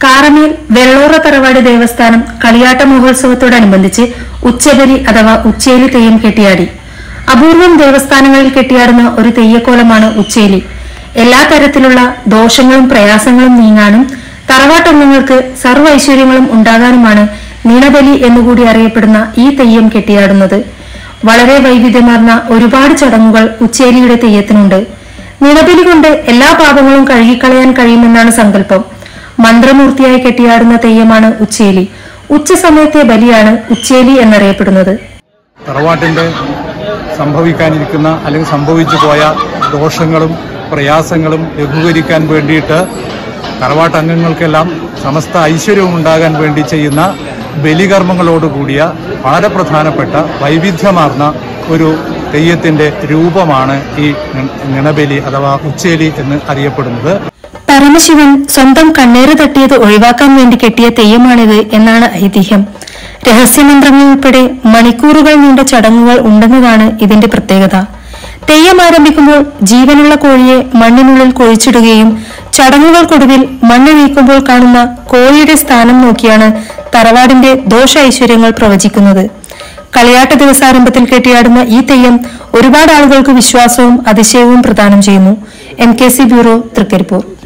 കാറമേൽ വെള്ളോറ തറവാട് ദേവസ്ഥാനം കളിയാട്ട മഹോത്സവത്തോടനുബന്ധിച്ച് ഉച്ചബലി അഥവാ ഉച്ചേലി തെയ്യം കെട്ടിയാടി അപൂർവം ദേവസ്ഥാനങ്ങളിൽ കെട്ടിയാടുന്ന ഒരു തെയ്യക്കോലമാണ് ഉച്ചേലി എല്ലാ തരത്തിലുള്ള ദോഷങ്ങളും പ്രയാസങ്ങളും നീങ്ങാനും തറവാട്ടംഗങ്ങൾക്ക് സർവ്വ ഐശ്വര്യങ്ങളും ഉണ്ടാകാനുമാണ് നീണബലി എന്നുകൂടി അറിയപ്പെടുന്ന ഈ തെയ്യം കെട്ടിയാടുന്നത് വളരെ വൈവിധ്യമാർന്ന ഒരുപാട് ചടങ്ങുകൾ ഉച്ചേലിയുടെ തെയ്യത്തിനുണ്ട് നിണബലി കൊണ്ട് എല്ലാ പാപങ്ങളും കഴുകിക്കളയാൻ കഴിയുമെന്നാണ് സങ്കല്പം മന്ത്രമൂർത്തിയായി കെട്ടിയാടുന്ന തെയ്യമാണ് ഉച്ചേലി ഉച്ച സമയത്തെ ബലിയാണ് ഉച്ചേലി എന്നറിയപ്പെടുന്നത് തറവാട്ടിന്റെ സംഭവിക്കാനിരിക്കുന്ന അല്ലെങ്കിൽ സംഭവിച്ചു പോയ ദോഷങ്ങളും പ്രയാസങ്ങളും ലഘൂകരിക്കാൻ വേണ്ടിയിട്ട് തറവാട്ട് അംഗങ്ങൾക്കെല്ലാം സമസ്ത ഐശ്വര്യവും ഉണ്ടാകാൻ വേണ്ടി ചെയ്യുന്ന ബലികർമ്മങ്ങളോടുകൂടിയ വളരെ പ്രധാനപ്പെട്ട വൈവിധ്യമാർന്ന ഒരു തെയ്യത്തിന്റെ രൂപമാണ് ഈ നിണബലി അഥവാ ഉച്ചേലി എന്ന് അറിയപ്പെടുന്നത് പരമശിവൻ സ്വന്തം കണ്ണേറ് തട്ടിയത് ഒഴിവാക്കാൻ വേണ്ടി കെട്ടിയ തെയ്യമാണിത് എന്നാണ് ഐതിഹ്യം രഹസ്യമന്ത്രങ്ങൾ ഉൾപ്പെടെ മണിക്കൂറുകൾ നീണ്ട ചടങ്ങുകൾ ഉണ്ടെന്നതാണ് ഇതിന്റെ പ്രത്യേകത തെയ്യം ആരംഭിക്കുമ്പോൾ ജീവനുള്ള കോഴിയെ മണ്ണിനുള്ളിൽ കുഴിച്ചിടുകയും ചടങ്ങുകൾക്കൊടുവിൽ മണ്ണ് നീക്കുമ്പോൾ കാണുന്ന കോഴിയുടെ സ്ഥാനം നോക്കിയാണ് തറവാടിന്റെ ദോഷ ഐശ്വര്യങ്ങൾ പ്രവചിക്കുന്നത് കളിയാട്ട ദിവസാരംഭത്തിൽ കെട്ടിയാടുന്ന ഈ തെയ്യം ഒരുപാട് ആളുകൾക്ക് വിശ്വാസവും അതിശയവും പ്രദാനം ചെയ്യുന്നു M K C bureau Trikaripur